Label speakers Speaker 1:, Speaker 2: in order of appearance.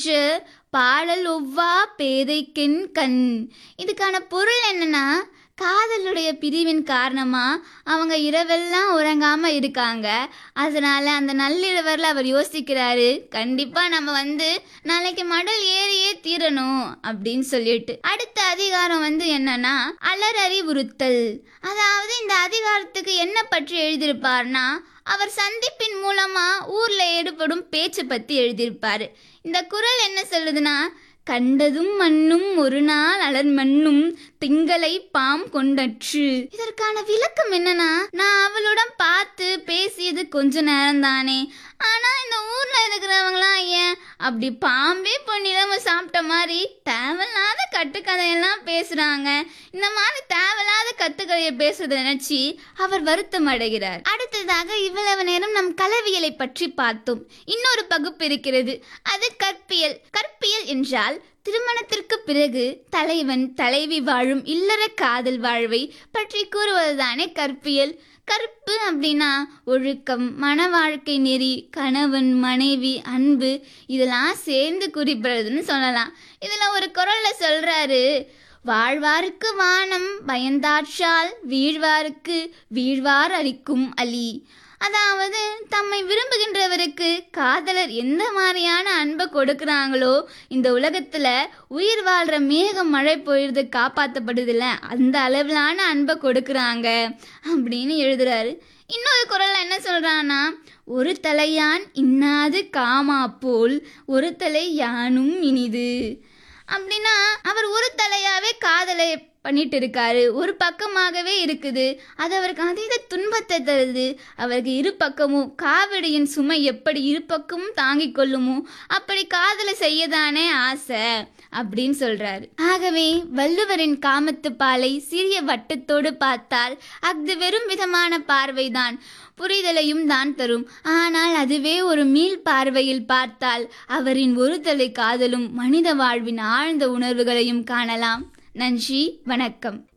Speaker 1: நன்று பாடல் ஒவ்வா பேதைக்கென் கண் இதுக்கான பொருள் என்னன்னா காதலுடைய பிரிவின் காரணமா அவங்க இரவெல்லாம் உறங்காம இருக்காங்க அதனால அந்த நள்ளிரவரில் அவர் யோசிக்கிறாரு கண்டிப்பா நம்ம வந்து நாளைக்கு மடல் ஏறியே தீரணும் அப்படின்னு சொல்லிட்டு அடுத்த அதிகாரம் வந்து என்னன்னா அலர் அறிவுறுத்தல் அதாவது இந்த அதிகாரத்துக்கு என்ன பற்றி எழுதியிருப்பார்னா அவர் சந்திப்பின் மூலமா ஊர்ல ஏற்படும் பேச்சு பத்தி எழுதியிருப்பாரு இந்த குரல் என்ன சொல்லுதுன்னா கண்டதும் மண்ணும் ஒரு நாள் அலர் மண்ணும் திங்களை பாம் கொண்டற்று இதற்கான விளக்கம் என்னன்னா நான் அவளுடன் பார்த்து பேசியது கொஞ்ச நேரம் தானே ஆனா இந்த ஊர்ல இருக்கிறவங்களாம் ஏன் அப்படி பாம்பே பொன்னிலம சாப்பிட்ட மாதிரி தேவையில்லாத கட்டுக்கதையெல்லாம் பேசுறாங்க இந்த மாதிரி தேவையில்லாத கத்துக்கதையை பேசுறதை நினைச்சு அவர் வருத்தம் அடைகிறார் அடுத்ததாக இவ்வளவு நேரம் நம் கலவியலை பற்றி பார்த்தோம் இன்னொரு பகுப்பு இருக்கிறது அது கற்பியல் கற்பியல் என்றால் திருமணத்திற்கு பிறகு தலைவன் தலைவி வாழும் இல்லற காதல் வாழ்வை பற்றி கூறுவதுதானே கற்பியல் கற்பு அப்படின்னா ஒழுக்கம் மன வாழ்க்கை நெறி கணவன் மனைவி அன்பு இதெல்லாம் சேர்ந்து குறிப்பிடுறதுன்னு சொல்லலாம் இதில் ஒரு குரல்ல சொல்றாரு வாழ்வாருக்கு வானம் பயந்தாற்றால் வீழ்வாருக்கு வீழ்வார் அளிக்கும் அலி அதாவது தம்மை விரும்புகின்றவருக்கு காதலர் எந்த மாதிரியான அன்பை கொடுக்குறாங்களோ இந்த உலகத்துல உயிர் வாழ்ற மேகம் மழை பொழுது காப்பாற்றப்படுதில்ல அந்த அளவிலான அன்பை கொடுக்குறாங்க அப்படின்னு எழுதுறாரு இன்னொரு குரல்ல என்ன சொல்றான்னா ஒரு தலையான் இன்னாது காமா போல் ஒரு தலை யானும் இனிது அப்படின்னா அவர் ஒரு தலையாவே காதலை பண்ணிட்டு இருக்காரு ஒரு பக்கமாகவே இருக்குது அது அவருக்கு அதீத துன்பத்தை தருது அவருக்கு இரு பக்கமும் காவடியின் சுமை எப்படி இரு பக்கமும் தாங்கிக் கொள்ளுமோ அப்படி காதலை செய்யதானே ஆசை அப்படின்னு சொல்றாரு ஆகவே வள்ளுவரின் காமத்து பாலை சிறிய வட்டத்தோடு பார்த்தால் அஃது வெறும் விதமான பார்வைதான் புரிதலையும் தான் தரும் ஆனால் அதுவே ஒரு மீள் பார்வையில் பார்த்தால் அவரின் ஒரு தலை காதலும் மனித வாழ்வின் ஆழ்ந்த உணர்வுகளையும் காணலாம் நன்றி வணக்கம்